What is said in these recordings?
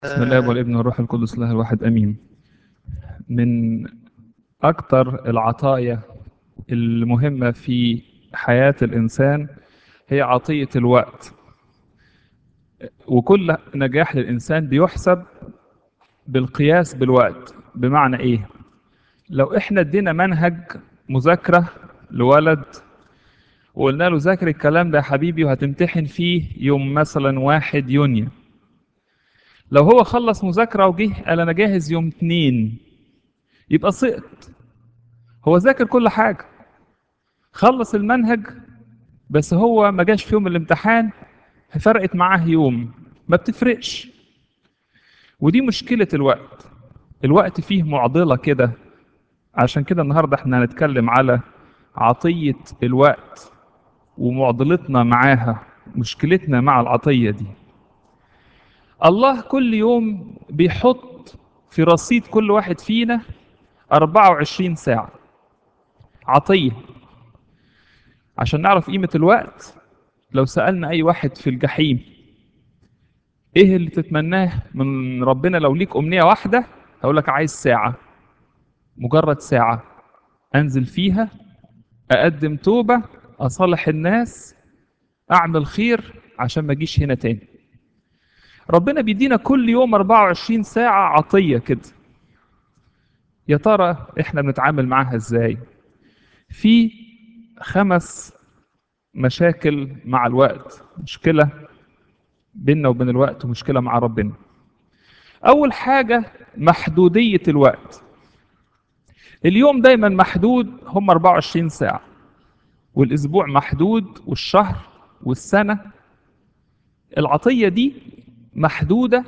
بسم الله والابن والروح القدس الله الواحد امين من اكتر العطايا المهمه في حياه الانسان هي عطيه الوقت وكل نجاح للانسان بيحسب بالقياس بالوقت بمعنى ايه لو احنا ادينا منهج مذاكره لولد وقلنا له ذاكر الكلام ده يا حبيبي وهتمتحن فيه يوم مثلا واحد يونيو لو هو خلص مذاكرة وجه قال أنا جاهز يوم اتنين يبقى سقط هو ذاكر كل حاجة خلص المنهج بس هو ما جاش في يوم الامتحان فرقت معاه يوم ما بتفرقش ودي مشكلة الوقت الوقت فيه معضلة كده عشان كده النهاردة احنا هنتكلم على عطية الوقت ومعضلتنا معاها مشكلتنا مع العطية دي الله كل يوم بيحط في رصيد كل واحد فينا 24 ساعة عطية عشان نعرف قيمة الوقت لو سألنا أي واحد في الجحيم إيه اللي تتمناه من ربنا لو ليك أمنية واحدة هقول لك عايز ساعة مجرد ساعة أنزل فيها أقدم توبة أصالح الناس أعمل خير عشان ما أجيش هنا تاني ربنا بيدينا كل يوم 24 ساعة عطية كده يا ترى احنا بنتعامل معاها ازاي في خمس مشاكل مع الوقت مشكلة بيننا وبين الوقت ومشكلة مع ربنا أول حاجة محدودية الوقت اليوم دايما محدود هم 24 ساعة والأسبوع محدود والشهر والسنة العطية دي محدودة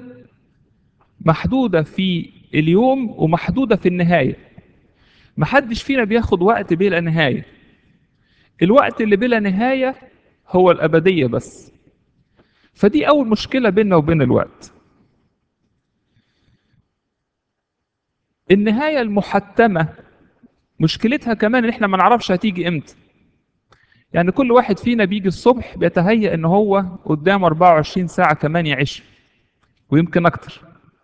محدودة في اليوم ومحدودة في النهاية محدش فينا بياخد وقت بلا نهاية الوقت اللي بلا نهاية هو الأبدية بس فدي أول مشكلة بيننا وبين الوقت النهاية المحتمة مشكلتها كمان ان احنا ما نعرفش هتيجي امتى يعني كل واحد فينا بيجي الصبح بيتهيأ ان هو قدام 24 ساعة كمان يعيش ويمكن أكتر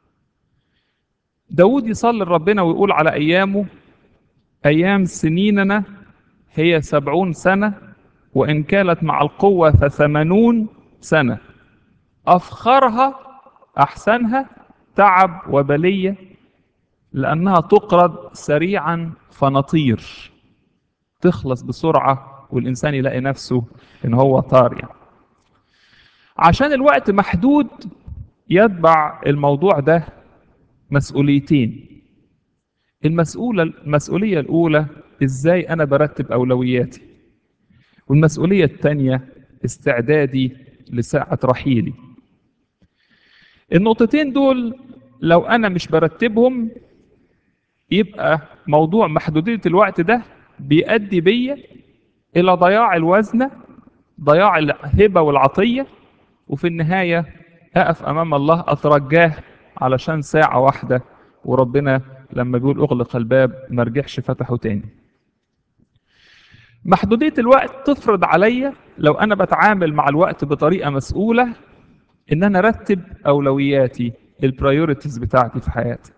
داود يصلي لربنا ويقول على أيامه أيام سنيننا هي سبعون سنة وإن كانت مع القوة فثمانون سنة أفخرها أحسنها تعب وبلية لأنها تقرض سريعا فنطير تخلص بسرعة والإنسان يلاقي نفسه إن هو طار يعني. عشان الوقت محدود يتبع الموضوع ده مسؤوليتين المسؤولة المسؤولية الأولى إزاي أنا برتب أولوياتي والمسؤولية الثانية استعدادي لساعة رحيلي النقطتين دول لو أنا مش برتبهم يبقى موضوع محدودية الوقت ده بيؤدي بيا إلى ضياع الوزنة ضياع الهبة والعطية وفي النهاية أقف أمام الله أترجاه علشان ساعة واحدة وربنا لما بيقول أغلق الباب ما رجعش فتحه تاني محدودية الوقت تفرض عليا لو أنا بتعامل مع الوقت بطريقة مسؤولة إن أنا أرتب أولوياتي البرايورتيز بتاعتي في حياتي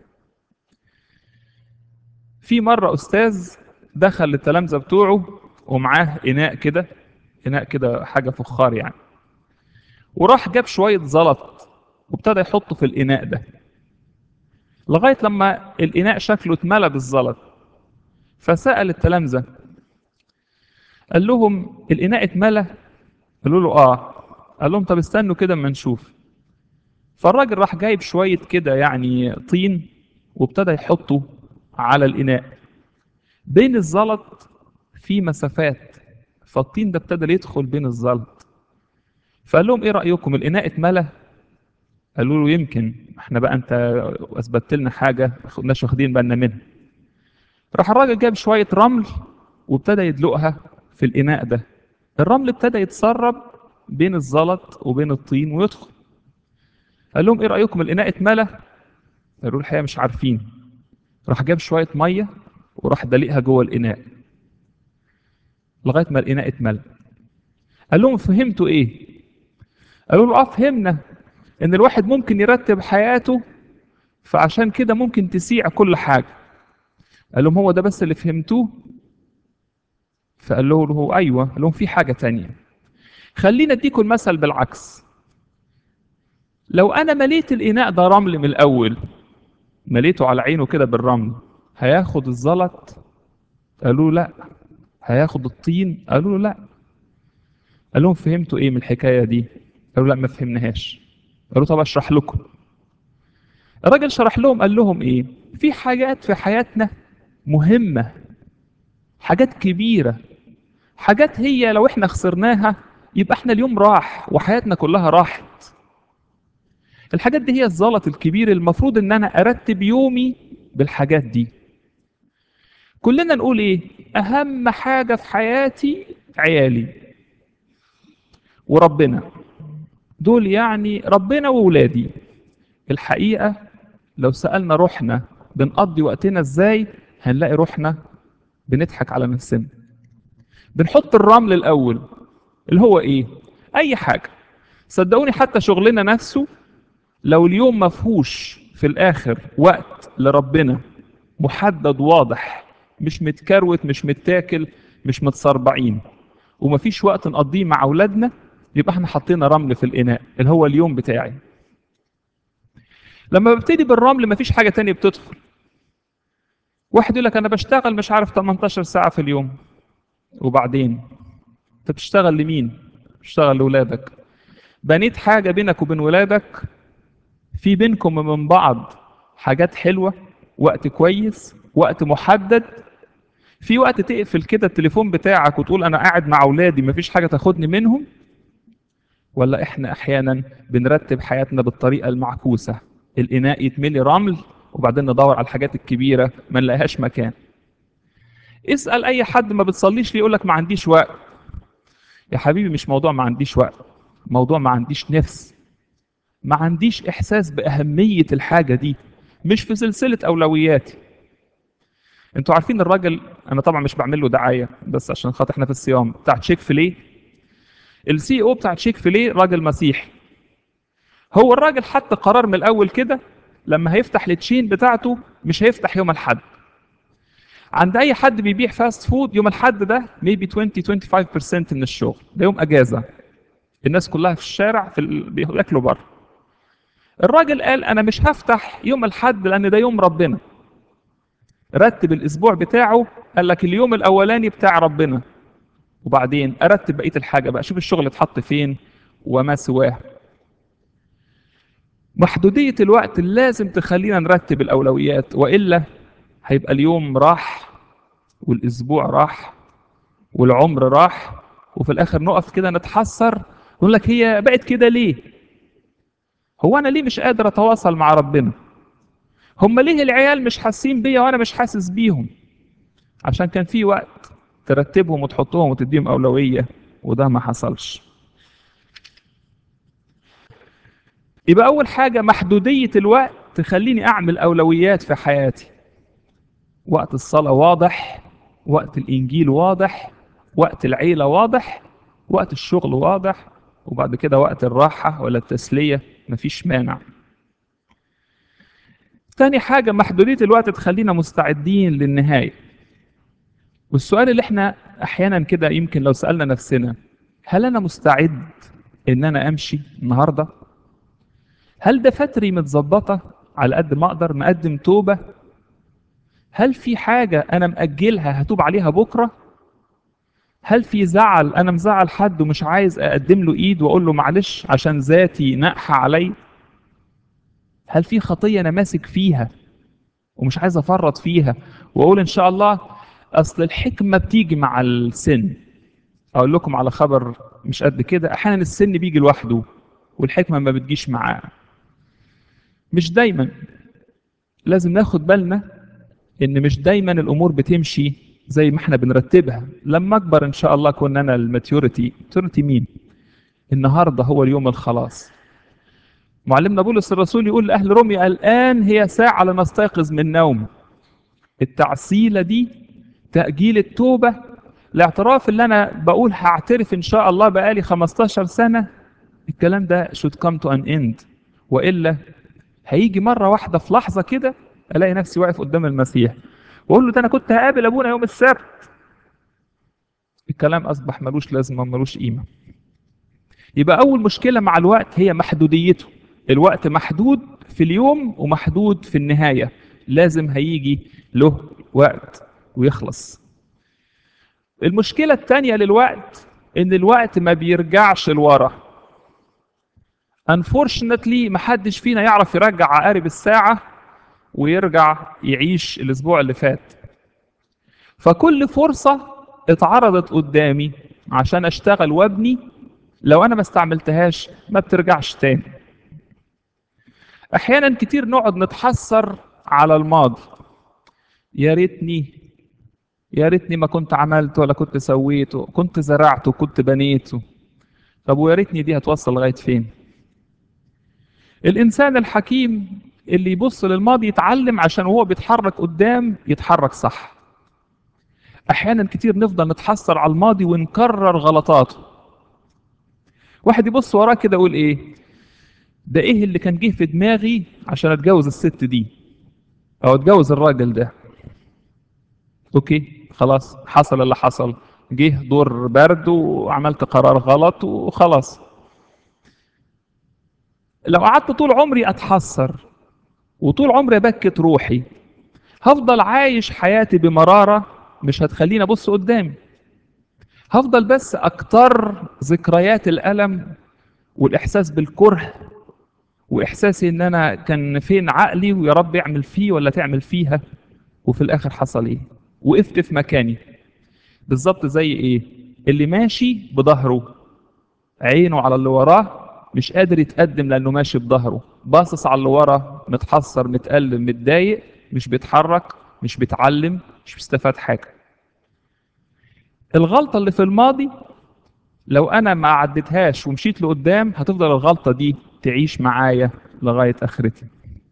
في مرة أستاذ دخل للتلامذة بتوعه ومعاه إناء كده إناء كده حاجة فخار يعني وراح جاب شوية زلط وابتدى يحطه في الإناء ده لغاية لما الإناء شكله اتملى بالزلط فسأل التلامذة قال لهم الإناء اتملى قالوا له آه قال لهم طب استنوا كده اما نشوف فالراجل راح جايب شوية كده يعني طين وابتدى يحطه على الإناء بين الزلط في مسافات فالطين ده ابتدى يدخل بين الزلط فقال لهم ايه رايكم الاناء اتملى قالوا له يمكن احنا بقى انت اثبتت لنا حاجه ما كناش واخدين بالنا منها راح الراجل جاب شويه رمل وابتدى يدلقها في الاناء ده الرمل ابتدى يتسرب بين الزلط وبين الطين ويدخل قال لهم ايه رايكم الاناء اتملى قالوا الحقيقه مش عارفين راح جاب شويه ميه وراح دلقها جوه الاناء لغايه ما الاناء اتملى قال لهم فهمتوا ايه قالوا له اه فهمنا ان الواحد ممكن يرتب حياته فعشان كده ممكن تسيع كل حاجة قال لهم هو ده بس اللي فهمتوه فقال له هو ايوه قال لهم في حاجة تانية خلينا اديكم المثل بالعكس لو انا مليت الاناء ده رمل من الاول مليته على عينه كده بالرمل هياخد الزلط قالوا لا هياخد الطين قالوا له لا قال لهم فهمتوا ايه من الحكايه دي قالوا لا ما فهمناهاش قالوا طب اشرح لكم الراجل شرح لهم قال لهم ايه في حاجات في حياتنا مهمه حاجات كبيره حاجات هي لو احنا خسرناها يبقى احنا اليوم راح وحياتنا كلها راحت الحاجات دي هي الزلط الكبير المفروض ان انا ارتب يومي بالحاجات دي كلنا نقول ايه اهم حاجه في حياتي عيالي وربنا دول يعني ربنا وولادي الحقيقه لو سالنا روحنا بنقضي وقتنا ازاي هنلاقي روحنا بنضحك على نفسنا بنحط الرمل الاول اللي هو ايه اي حاجه صدقوني حتى شغلنا نفسه لو اليوم ما فيهوش في الاخر وقت لربنا محدد واضح مش متكروت مش متاكل مش متصربعين ومفيش وقت نقضيه مع اولادنا يبقى احنا حطينا رمل في الاناء اللي هو اليوم بتاعي لما ببتدي بالرمل مفيش حاجه تانية بتدخل واحد يقول لك انا بشتغل مش عارف 18 ساعه في اليوم وبعدين انت بتشتغل لمين بتشتغل لاولادك بنيت حاجه بينك وبين ولادك في بينكم ومن بعض حاجات حلوه وقت كويس وقت محدد في وقت تقفل كده التليفون بتاعك وتقول انا قاعد مع اولادي مفيش حاجه تاخدني منهم ولا احنا احيانا بنرتب حياتنا بالطريقه المعكوسه الاناء يتملي رمل وبعدين ندور على الحاجات الكبيره ما نلاقيهاش مكان اسال اي حد ما بتصليش ليه يقول لك ما عنديش وقت يا حبيبي مش موضوع ما عنديش وقت موضوع ما عنديش نفس ما عنديش احساس باهميه الحاجه دي مش في سلسله اولوياتي انتوا عارفين الراجل انا طبعا مش بعمل له دعايه بس عشان خاطر احنا في الصيام بتاع تشيك فيليه السي او بتاع تشيك فيليه راجل مسيحي هو الراجل حط قرار من الاول كده لما هيفتح التشين بتاعته مش هيفتح يوم الاحد عند اي حد بيبيع فاست فود يوم الاحد ده ميبي 20 25% من الشغل ده يوم اجازه الناس كلها في الشارع في ال... بياكلوا بره الراجل قال انا مش هفتح يوم الاحد لان ده يوم ربنا رتب الاسبوع بتاعه قال لك اليوم الاولاني بتاع ربنا وبعدين ارتب بقيه الحاجه بقى شوف الشغل اتحط فين وما سواه محدوديه الوقت لازم تخلينا نرتب الاولويات والا هيبقى اليوم راح والاسبوع راح والعمر راح وفي الاخر نقف كده نتحسر ونقول لك هي بقت كده ليه هو انا ليه مش قادر اتواصل مع ربنا هم ليه العيال مش حاسين بيا وانا مش حاسس بيهم عشان كان في وقت ترتبهم وتحطهم وتديهم اولويه وده ما حصلش يبقى اول حاجه محدوديه الوقت تخليني اعمل اولويات في حياتي وقت الصلاه واضح وقت الانجيل واضح وقت العيله واضح وقت الشغل واضح وبعد كده وقت الراحه ولا التسليه مفيش مانع تاني حاجة محدودية الوقت تخلينا مستعدين للنهاية والسؤال اللي احنا احيانا كده يمكن لو سألنا نفسنا هل انا مستعد ان انا امشي النهاردة هل دفاتري متظبطة على قد ما اقدر مقدم توبة هل في حاجة انا مأجلها هتوب عليها بكرة هل في زعل انا مزعل حد ومش عايز اقدم له ايد واقول له معلش عشان ذاتي ناقحة علي هل في خطية أنا ماسك فيها ومش عايز أفرط فيها وأقول إن شاء الله أصل الحكمة بتيجي مع السن أقول لكم على خبر مش قد كده أحيانا السن بيجي لوحده والحكمة ما بتجيش معاه مش دايما لازم ناخد بالنا إن مش دايما الأمور بتمشي زي ما احنا بنرتبها لما أكبر إن شاء الله كنا أنا الماتيوريتي ماتيوريتي مين النهاردة هو اليوم الخلاص معلمنا بولس الرسول يقول لأهل روميا الآن هي ساعة لنستيقظ من نوم التعسيلة دي تأجيل التوبة الاعتراف اللي أنا بقول هعترف إن شاء الله بقالي 15 سنة الكلام ده should come to an end والا هيجي مره واحده في لحظه كده الاقي نفسي واقف قدام المسيح واقول له ده انا كنت هقابل ابونا يوم السبت الكلام اصبح ملوش لازمه ملوش قيمه يبقى اول مشكله مع الوقت هي محدوديته الوقت محدود في اليوم ومحدود في النهايه لازم هيجي له وقت ويخلص المشكله الثانيه للوقت ان الوقت ما بيرجعش لورا unfortunately محدش فينا يعرف يرجع عقارب الساعه ويرجع يعيش الاسبوع اللي فات فكل فرصه اتعرضت قدامي عشان اشتغل وابني لو انا ما استعملتهاش ما بترجعش تاني احيانا كتير نقعد نتحسر على الماضي يا ريتني يا ريتني ما كنت عملت ولا كنت سويته كنت زرعت وكنت بنيته طب ويا ريتني دي هتوصل لغايه فين الانسان الحكيم اللي يبص للماضي يتعلم عشان وهو بيتحرك قدام يتحرك صح احيانا كتير نفضل نتحسر على الماضي ونكرر غلطاته واحد يبص وراه كده يقول ايه ده ايه اللي كان جه في دماغي عشان اتجوز الست دي او اتجوز الراجل ده اوكي خلاص حصل اللي حصل جه دور برد وعملت قرار غلط وخلاص لو قعدت طول عمري اتحسر وطول عمري ابكت روحي هفضل عايش حياتي بمرارة مش هتخليني ابص قدامي هفضل بس اكتر ذكريات الالم والاحساس بالكره واحساسي ان انا كان فين عقلي ويا رب اعمل فيه ولا تعمل فيها وفي الاخر حصل ايه وقفت في مكاني بالظبط زي ايه اللي ماشي بظهره عينه على اللي وراه مش قادر يتقدم لانه ماشي بظهره باصص على اللي ورا متحسر متألم متضايق مش بيتحرك مش بيتعلم مش بيستفاد حاجه الغلطه اللي في الماضي لو انا ما عديتهاش ومشيت لقدام هتفضل الغلطه دي تعيش معايا لغايه اخرتي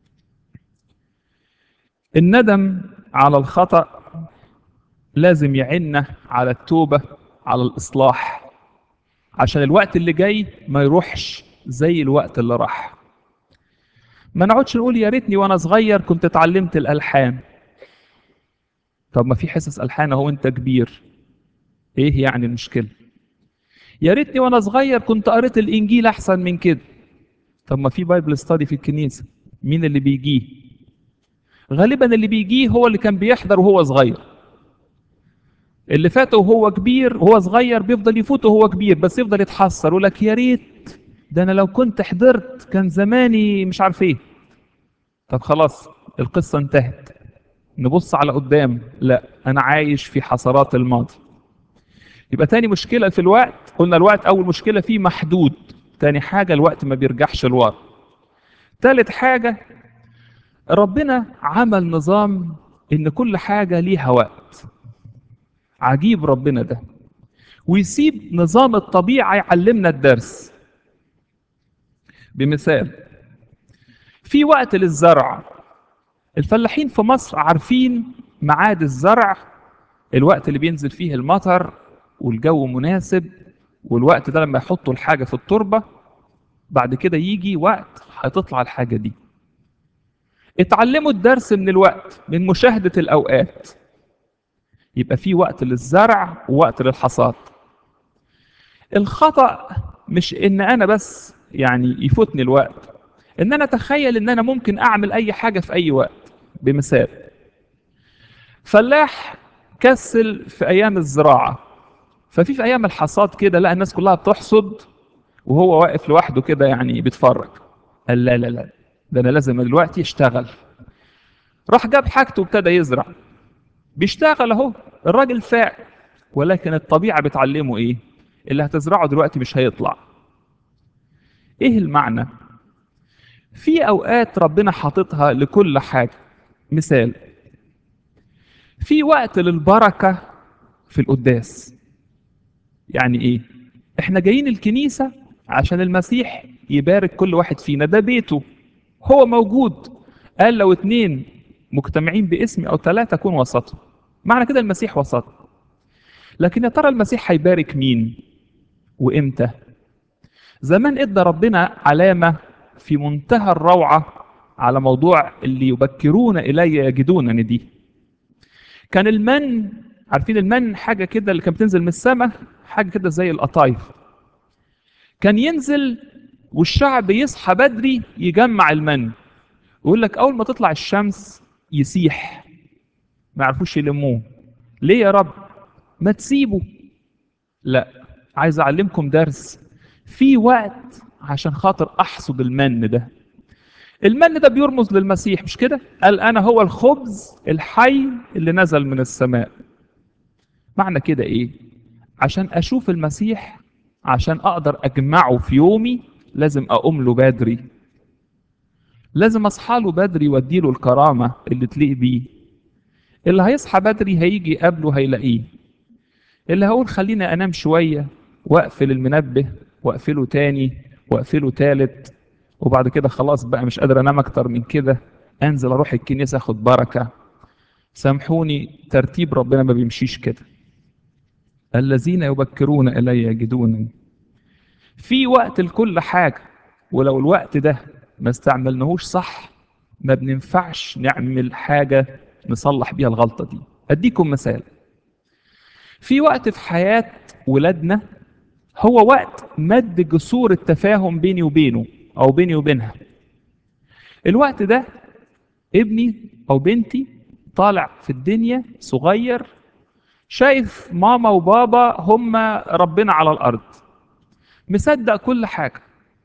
الندم على الخطا لازم يعنا على التوبه على الاصلاح عشان الوقت اللي جاي ما يروحش زي الوقت اللي راح ما نقعدش نقول يا ريتني وانا صغير كنت اتعلمت الالحان طب ما في حصص الحان اهو انت كبير ايه يعني المشكله يا ريتني وانا صغير كنت قريت الانجيل احسن من كده طب ما في بايبل ستادي في الكنيسه مين اللي بيجيه غالبا اللي بيجيه هو اللي كان بيحضر وهو صغير اللي فاته وهو كبير وهو صغير بيفضل يفوت وهو كبير بس يفضل يتحسر يقول لك يا ريت ده انا لو كنت حضرت كان زماني مش عارف ايه طب خلاص القصه انتهت نبص على قدام لا انا عايش في حسرات الماضي يبقى تاني مشكله في الوقت قلنا الوقت اول مشكله فيه محدود تاني حاجه الوقت ما بيرجعش لورا تالت حاجه ربنا عمل نظام ان كل حاجه ليها وقت عجيب ربنا ده ويسيب نظام الطبيعه يعلمنا الدرس بمثال في وقت للزرع الفلاحين في مصر عارفين ميعاد الزرع الوقت اللي بينزل فيه المطر والجو مناسب والوقت ده لما يحطوا الحاجه في التربه بعد كده يجي وقت هتطلع الحاجه دي اتعلموا الدرس من الوقت من مشاهده الاوقات يبقى في وقت للزرع ووقت للحصاد الخطا مش ان انا بس يعني يفوتني الوقت ان انا اتخيل ان انا ممكن اعمل اي حاجه في اي وقت بمثال فلاح كسل في ايام الزراعه ففي في ايام الحصاد كده لا الناس كلها بتحصد وهو واقف لوحده كده يعني بيتفرج قال لا لا لا ده انا لازم دلوقتي اشتغل راح جاب حاجته وابتدى يزرع بيشتغل اهو الراجل فاعل ولكن الطبيعه بتعلمه ايه اللي هتزرعه دلوقتي مش هيطلع ايه المعنى في اوقات ربنا حاططها لكل حاجه مثال في وقت للبركه في القداس يعني ايه احنا جايين الكنيسه عشان المسيح يبارك كل واحد فينا ده بيته هو موجود قال لو اتنين مجتمعين باسمي او ثلاثه اكون وسطهم معنى كده المسيح وسط لكن يا ترى المسيح هيبارك مين وامتى زمان ادى ربنا علامه في منتهى الروعة على موضوع اللي يبكرون إلي يجدونني دي كان المن عارفين المن حاجة كده اللي كانت بتنزل من السماء حاجة كده زي القطايف كان ينزل والشعب يصحى بدري يجمع المن يقول لك أول ما تطلع الشمس يسيح ما يعرفوش يلموه ليه يا رب ما تسيبه لا عايز أعلمكم درس في وقت عشان خاطر أحصد المن ده المن ده بيرمز للمسيح مش كده قال أنا هو الخبز الحي اللي نزل من السماء معنى كده إيه عشان أشوف المسيح عشان أقدر أجمعه في يومي لازم أقوم له بدري لازم أصحى له بدري وأديله الكرامة اللي تليق بيه اللي هيصحى بدري هيجي قبله هيلاقيه اللي هقول خليني أنام شوية وأقفل المنبه وأقفله تاني وأقفله تالت وبعد كده خلاص بقى مش قادر أنام أكتر من كده أنزل أروح الكنيسة أخد بركة سامحوني ترتيب ربنا ما بيمشيش كده الذين يبكرون إلي يجدونني في وقت لكل حاجة ولو الوقت ده ما استعملناهوش صح ما بننفعش نعمل حاجة نصلح بيها الغلطة دي أديكم مثال في وقت في حياة ولادنا هو وقت مد جسور التفاهم بيني وبينه أو بيني وبينها الوقت ده ابني أو بنتي طالع في الدنيا صغير شايف ماما وبابا هم ربنا على الأرض مصدق كل حاجة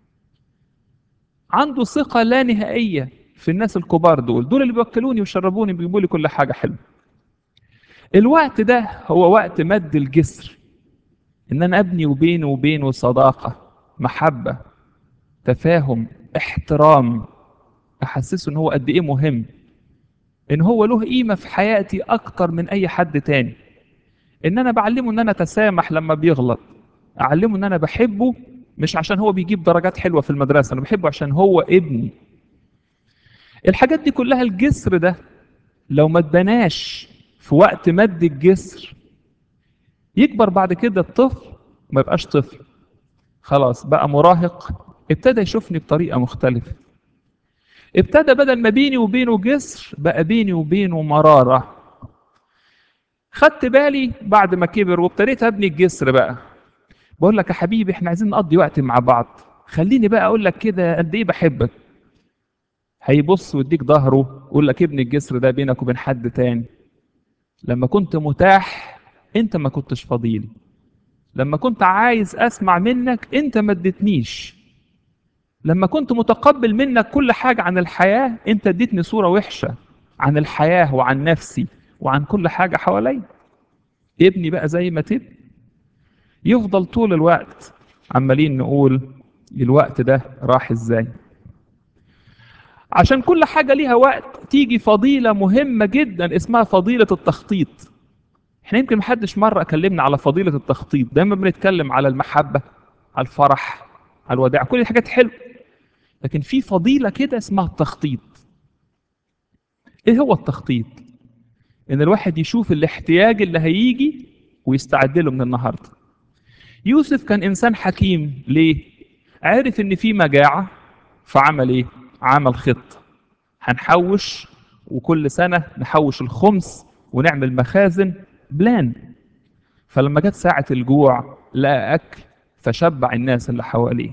عنده ثقة لا نهائية في الناس الكبار دول دول اللي بيوكلوني ويشربوني بيجيبوا لي كل حاجة حلوة الوقت ده هو وقت مد الجسر ان انا ابني وبينه وبينه صداقة محبة تفاهم احترام احسسه ان هو قد ايه مهم ان هو له قيمة في حياتي اكتر من اي حد تاني ان انا بعلمه ان انا اتسامح لما بيغلط اعلمه ان انا بحبه مش عشان هو بيجيب درجات حلوة في المدرسة انا بحبه عشان هو ابني الحاجات دي كلها الجسر ده لو ما اتبناش في وقت مد الجسر يكبر بعد كده الطفل ما يبقاش طفل خلاص بقى مراهق ابتدى يشوفني بطريقة مختلفة ابتدى بدل ما بيني وبينه جسر بقى بيني وبينه مرارة خدت بالي بعد ما كبر وابتديت ابني الجسر بقى بقول لك يا حبيبي احنا عايزين نقضي وقت مع بعض خليني بقى اقول لك كده قد ايه بحبك هيبص ويديك ظهره يقول لك ابني الجسر ده بينك وبين حد تاني لما كنت متاح انت ما كنتش فضيلي لما كنت عايز اسمع منك انت ما اديتنيش لما كنت متقبل منك كل حاجة عن الحياة انت اديتني صورة وحشة عن الحياة وعن نفسي وعن كل حاجة حواليا ابني بقى زي ما تبني يفضل طول الوقت عمالين نقول الوقت ده راح ازاي عشان كل حاجة ليها وقت تيجي فضيلة مهمة جدا اسمها فضيلة التخطيط احنا يمكن محدش مرة كلمنا على فضيلة التخطيط دايما بنتكلم على المحبة على الفرح على الوداع كل الحاجات حلوة لكن في فضيلة كده اسمها التخطيط ايه هو التخطيط ان الواحد يشوف الاحتياج اللي هيجي ويستعد له من النهارده يوسف كان انسان حكيم ليه عرف ان في مجاعة فعمل ايه عمل خطة هنحوش وكل سنة نحوش الخمس ونعمل مخازن بلان فلما جت ساعة الجوع لقى أكل فشبع الناس اللي حواليه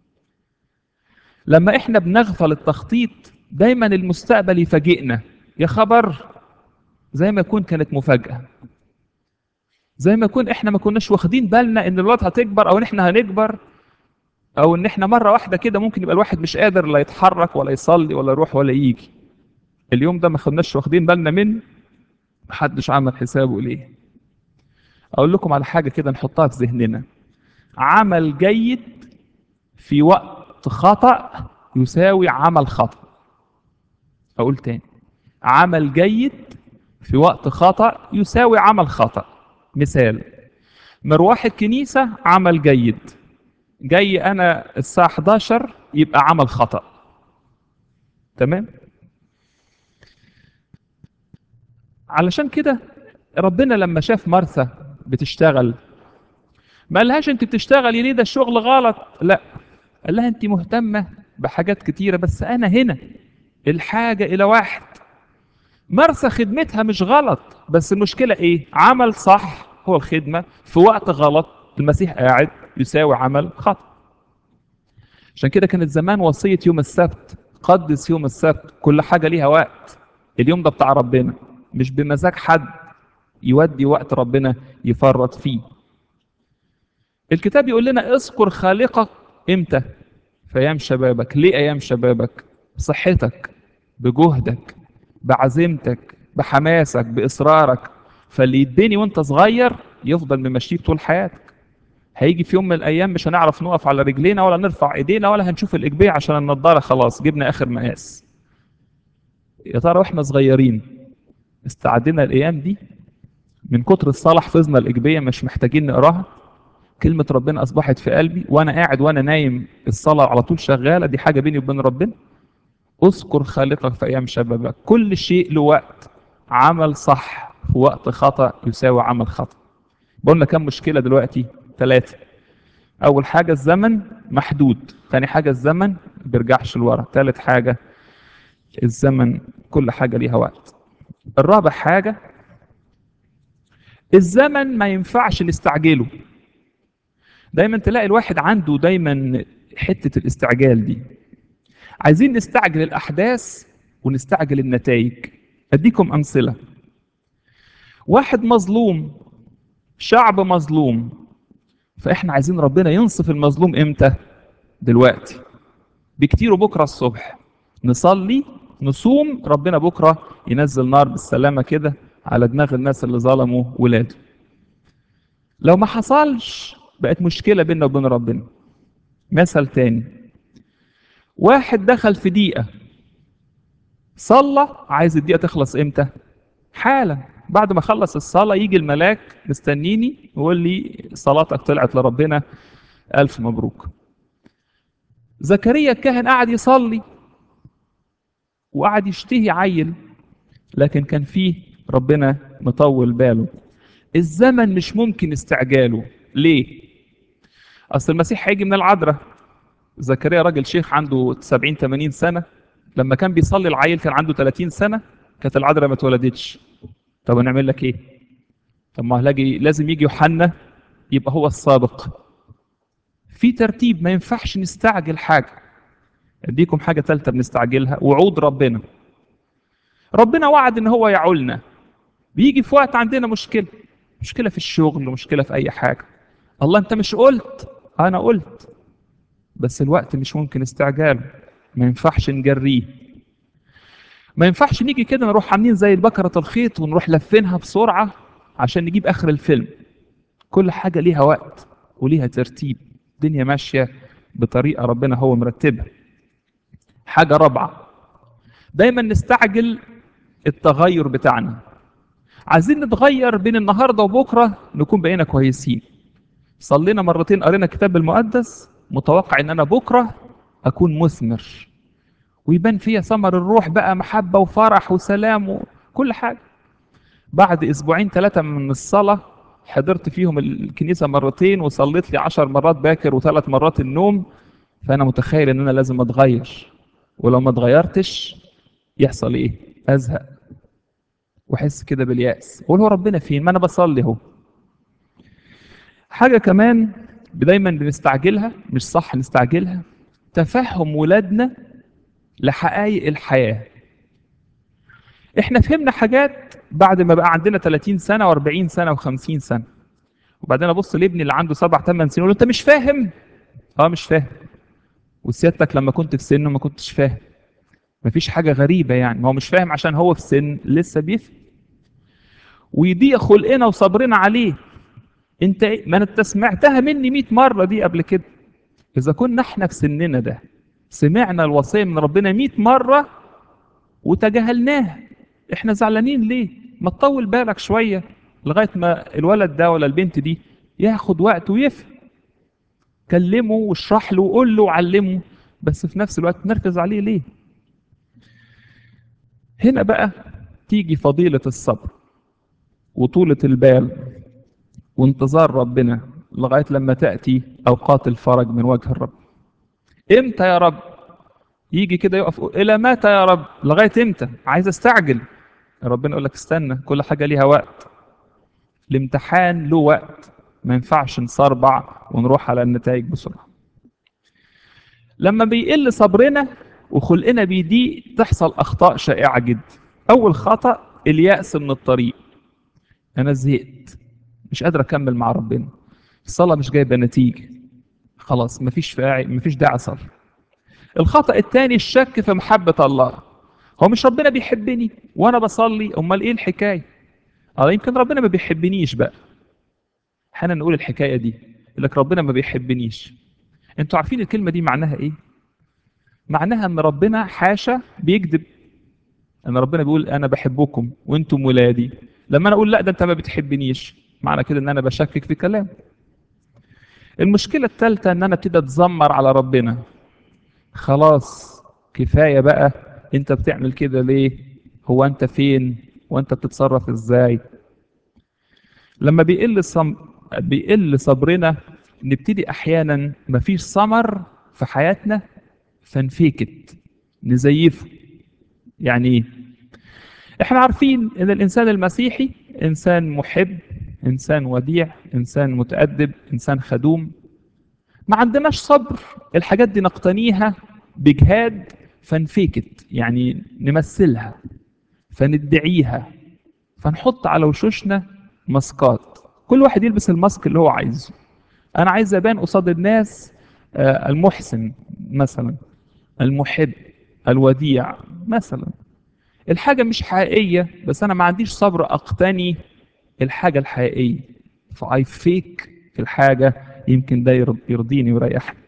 لما احنا بنغفل التخطيط دايما المستقبل يفاجئنا يا خبر زي ما يكون كانت مفاجأة زي ما يكون احنا ما كناش واخدين بالنا ان الولاد هتكبر او ان احنا هنكبر او ان احنا مرة واحدة كده ممكن يبقى الواحد مش قادر لا يتحرك ولا يصلي ولا يروح ولا يجي اليوم ده ما خدناش واخدين بالنا منه محدش عمل حسابه ليه اقول لكم على حاجة كده نحطها في ذهننا عمل جيد في وقت خطأ يساوي عمل خطأ اقول تاني عمل جيد في وقت خطأ يساوي عمل خطأ مثال مروح الكنيسة عمل جيد جاي أنا الساعة 11 يبقى عمل خطأ تمام علشان كده ربنا لما شاف مرثا بتشتغل ما قالهاش انت بتشتغلي ليه ده الشغل غلط لا قال لها انت مهتمة بحاجات كتيرة بس أنا هنا الحاجة إلى واحد مرسى خدمتها مش غلط بس المشكلة إيه عمل صح هو الخدمة في وقت غلط المسيح قاعد يساوي عمل خطأ عشان كده كانت زمان وصية يوم السبت قدس يوم السبت كل حاجة ليها وقت اليوم ده بتاع ربنا مش بمزاج حد يودي وقت ربنا يفرط فيه الكتاب يقول لنا اذكر خالقك امتى في ايام شبابك ليه ايام شبابك بصحتك بجهدك بعزيمتك بحماسك باصرارك فاللي يتبني وانت صغير يفضل ممشيك طول حياتك هيجي في يوم من الايام مش هنعرف نقف على رجلينا ولا نرفع ايدينا ولا هنشوف الاجبيه عشان النضاره خلاص جبنا اخر مقاس يا ترى واحنا صغيرين استعدنا الايام دي من كتر الصلاة حفظنا الإجبية مش محتاجين نقراها كلمة ربنا أصبحت في قلبي وأنا قاعد وأنا نايم الصلاة على طول شغالة دي حاجة بيني وبين ربنا اذكر خالقك في أيام شبابك كل شيء له وقت عمل صح في وقت خطأ يساوي عمل خطأ بقولنا كم مشكلة دلوقتي ثلاثة أول حاجة الزمن محدود ثاني حاجة الزمن بيرجعش لورا ثالث حاجة الزمن كل حاجة ليها وقت الرابع حاجة الزمن ما ينفعش نستعجله دايما تلاقي الواحد عنده دايما حتة الاستعجال دي عايزين نستعجل الأحداث ونستعجل النتائج أديكم أمثلة واحد مظلوم شعب مظلوم فإحنا عايزين ربنا ينصف المظلوم إمتى دلوقتي بكتير بكرة الصبح نصلي نصوم ربنا بكرة ينزل نار بالسلامة كده على دماغ الناس اللي ظلموا ولاده لو ما حصلش بقت مشكلة بيننا وبين ربنا مثل تاني واحد دخل في دقيقة صلى عايز الدقيقة تخلص امتى حالا بعد ما خلص الصلاة يجي الملاك مستنيني ويقول لي صلاتك طلعت لربنا ألف مبروك زكريا الكاهن قعد يصلي وقعد يشتهي عيل لكن كان فيه ربنا مطول باله الزمن مش ممكن استعجاله ليه اصل المسيح هيجي من العذراء زكريا راجل شيخ عنده 70 80 سنه لما كان بيصلي العيل كان عنده 30 سنه كانت العذراء ما اتولدتش طب هنعمل لك ايه طب ما هلاقي لازم يجي يوحنا يبقى هو السابق في ترتيب ما ينفعش نستعجل حاجه اديكم حاجه ثالثه بنستعجلها وعود ربنا ربنا وعد ان هو يعولنا بيجي في وقت عندنا مشكله مشكله في الشغل ومشكله في اي حاجه الله انت مش قلت انا قلت بس الوقت مش ممكن استعجاله ما ينفعش نجريه ما ينفعش نيجي كده نروح عاملين زي البكرة الخيط ونروح لفينها بسرعة عشان نجيب آخر الفيلم كل حاجة ليها وقت وليها ترتيب الدنيا ماشية بطريقة ربنا هو مرتبها حاجة رابعة دايما نستعجل التغير بتاعنا عايزين نتغير بين النهارده وبكره نكون بقينا كويسين صلينا مرتين قرينا الكتاب المقدس متوقع ان انا بكره اكون مثمر ويبان فيها ثمر الروح بقى محبه وفرح وسلام وكل حاجه بعد اسبوعين ثلاثه من الصلاه حضرت فيهم الكنيسه مرتين وصليت لي عشر مرات باكر وثلاث مرات النوم فانا متخيل ان انا لازم اتغير ولو ما اتغيرتش يحصل ايه ازهق واحس كده بالياس اقول هو ربنا فين ما انا بصلي اهو حاجه كمان دايما بنستعجلها مش صح نستعجلها تفهم ولادنا لحقائق الحياه احنا فهمنا حاجات بعد ما بقى عندنا 30 سنه و40 سنه و50 سنه وبعدين ابص لابني اللي عنده سبع ثمان سنين اقول له انت مش فاهم اه مش فاهم وسيادتك لما كنت في سنه ما كنتش فاهم مفيش حاجة غريبة يعني ما هو مش فاهم عشان هو في سن لسه بيفهم ويضيق خلقنا وصبرنا عليه انت ما انت سمعتها مني 100 مرة دي قبل كده اذا كنا احنا في سننا ده سمعنا الوصية من ربنا 100 مرة وتجاهلناها احنا زعلانين ليه ما تطول بالك شوية لغاية ما الولد ده ولا البنت دي ياخد وقت ويفهم كلمه واشرح له وقول له وعلمه بس في نفس الوقت نركز عليه ليه هنا بقى تيجي فضيلة الصبر وطولة البال وانتظار ربنا لغاية لما تأتي أوقات الفرج من وجه الرب إمتى يا رب يجي كده يقف يقول الى متى يا رب لغايه امتى عايز استعجل ربنا يقول لك استنى كل حاجه ليها وقت الامتحان له وقت ما ينفعش نصربع ونروح على النتائج بسرعه لما بيقل صبرنا وخلقنا بيضيق تحصل اخطاء شائعه جدا اول خطا الياس من الطريق انا زهقت مش قادر اكمل مع ربنا الصلاه مش جايبه نتيجه خلاص مفيش فاعي مفيش داعي اصلي الخطا الثاني الشك في محبه الله هو مش ربنا بيحبني وانا بصلي امال ايه الحكايه اه يمكن ربنا ما بيحبنيش بقى احنا نقول الحكايه دي يقول لك ربنا ما بيحبنيش انتوا عارفين الكلمه دي معناها ايه معناها ان ربنا حاشا بيكذب ان ربنا بيقول انا بحبكم وانتم ولادي لما انا اقول لا ده انت ما بتحبنيش معنى كده ان انا بشكك في كلام المشكله الثالثه ان انا ابتدي اتذمر على ربنا خلاص كفايه بقى انت بتعمل كده ليه هو انت فين وانت بتتصرف ازاي لما بيقل الصم... بيقل صبرنا نبتدي احيانا مفيش ثمر في حياتنا فنفيكت نزيفه يعني ايه احنا عارفين ان الانسان المسيحي انسان محب انسان وديع انسان متادب انسان خدوم ما عندناش صبر الحاجات دي نقتنيها بجهاد فنفيكت يعني نمثلها فندعيها فنحط على وشوشنا ماسكات كل واحد يلبس الماسك اللي هو عايزه انا عايز ابان قصاد الناس آه، المحسن مثلا المحب الوديع مثلا الحاجه مش حقيقيه بس انا ما عنديش صبر اقتني الحاجه الحقيقيه فاي فيك في الحاجه يمكن ده يرض- يرضيني ويريحني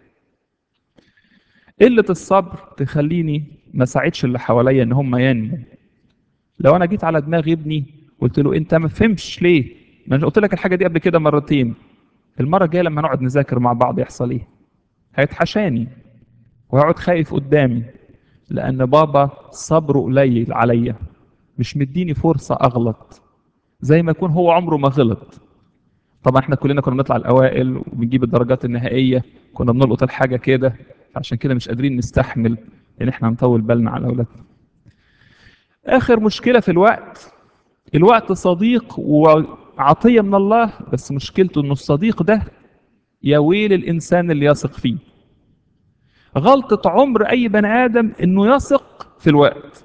قله الصبر تخليني ما ساعدش اللي حواليا ان هم ينموا لو انا جيت على دماغ ابني قلت له انت ما فهمش ليه ما انا قلت لك الحاجه دي قبل كده مرتين المره الجايه لما نقعد نذاكر مع بعض يحصل ايه هيتحشاني وهيقعد خايف قدامي لان بابا صبره قليل عليا مش مديني فرصه اغلط زي ما يكون هو عمره ما غلط طبعا احنا كلنا كنا بنطلع الاوائل وبنجيب الدرجات النهائيه كنا بنلقط الحاجه كده عشان كده مش قادرين نستحمل ان احنا نطول بالنا على اولادنا اخر مشكله في الوقت الوقت صديق وعطيه من الله بس مشكلته انه الصديق ده يا ويل الانسان اللي يثق فيه غلطه عمر اي بني ادم انه يثق في الوقت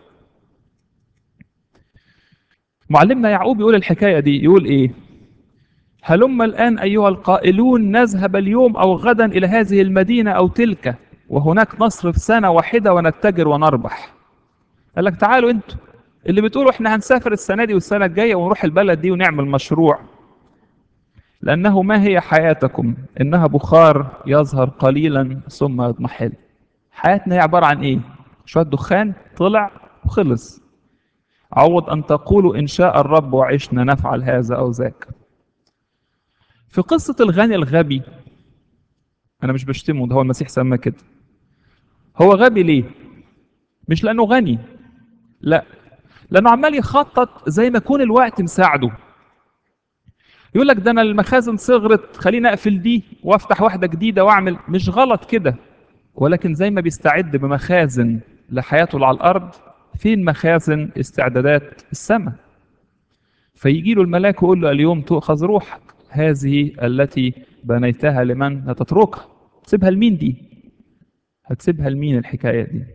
معلمنا يعقوب يقول الحكايه دي يقول ايه هلم الآن أيها القائلون نذهب اليوم أو غدا إلى هذه المدينة أو تلك وهناك نصرف سنة واحدة ونتجر ونربح قال لك تعالوا انتوا اللي بتقولوا احنا هنسافر السنة دي والسنة الجاية ونروح البلد دي ونعمل مشروع لأنه ما هي حياتكم إنها بخار يظهر قليلا ثم يضمحل حياتنا هي عبارة عن إيه شوية دخان طلع وخلص عوض أن تقولوا إن شاء الرب وعشنا نفعل هذا أو ذاك في قصة الغني الغبي أنا مش بشتمه ده هو المسيح سماه كده هو غبي ليه؟ مش لأنه غني لا لأنه عمال يخطط زي ما يكون الوقت مساعده يقول لك ده أنا المخازن صغرت خليني أقفل دي وأفتح واحدة جديدة وأعمل مش غلط كده ولكن زي ما بيستعد بمخازن لحياته اللي على الأرض فين مخازن استعدادات السماء فيجي له الملاك ويقول له اليوم تؤخذ روحك هذه التي بنيتها لمن هتتركها تسيبها لمين دي هتسيبها لمين الحكاية دي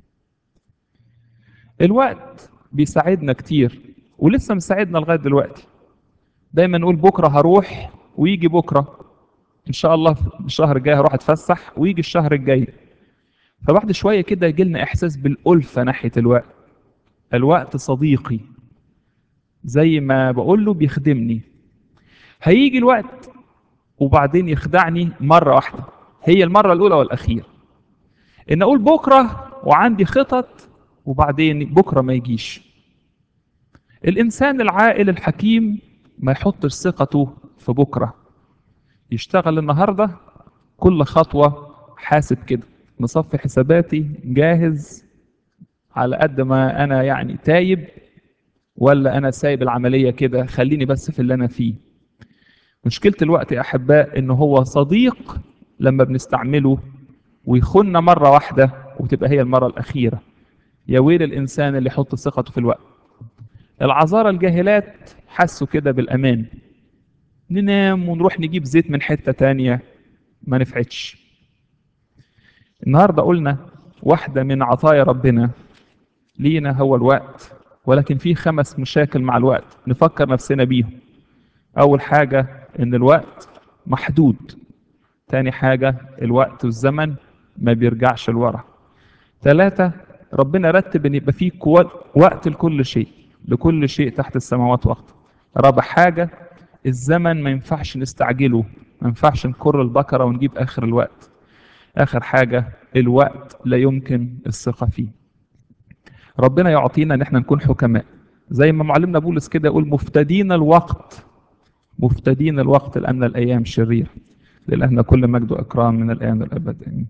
الوقت بيساعدنا كتير ولسه مساعدنا لغاية دلوقتي دايما نقول بكرة هروح ويجي بكرة إن شاء الله الشهر الجاي هروح أتفسح ويجي الشهر الجاي فبعد شوية كده يجي لنا إحساس بالألفة ناحية الوقت الوقت صديقي زي ما بقول له بيخدمني هيجي الوقت وبعدين يخدعني مرة واحدة هي المرة الأولى والأخيرة إن أقول بكرة وعندي خطط وبعدين بكرة ما يجيش الإنسان العاقل الحكيم ما يحطش ثقته في بكرة يشتغل النهاردة كل خطوة حاسب كده مصفي حساباتي جاهز على قد ما أنا يعني تايب ولا أنا سايب العملية كده خليني بس في اللي أنا فيه مشكلة الوقت يا أحباء إن هو صديق لما بنستعمله ويخوننا مرة واحدة وتبقى هي المرة الأخيرة يا ويل الإنسان اللي يحط ثقته في الوقت العذارى الجاهلات حسوا كده بالأمان ننام ونروح نجيب زيت من حتة تانية ما نفعتش النهاردة قلنا واحدة من عطايا ربنا لينا هو الوقت ولكن في خمس مشاكل مع الوقت نفكر نفسنا بيهم أول حاجة إن الوقت محدود تاني حاجة الوقت والزمن ما بيرجعش لورا ثلاثة ربنا رتب ان يبقى فيه وقت لكل شيء لكل شيء تحت السماوات وقت رابع حاجة الزمن ما ينفعش نستعجله ما ينفعش نكر البكرة ونجيب آخر الوقت آخر حاجة الوقت لا يمكن الثقة فيه ربنا يعطينا ان احنا نكون حكماء زي ما معلمنا بولس كده يقول مفتدين الوقت مفتدين الوقت لأن الأيام شريرة لله كل مجد وإكرام من الآن والأبد آمين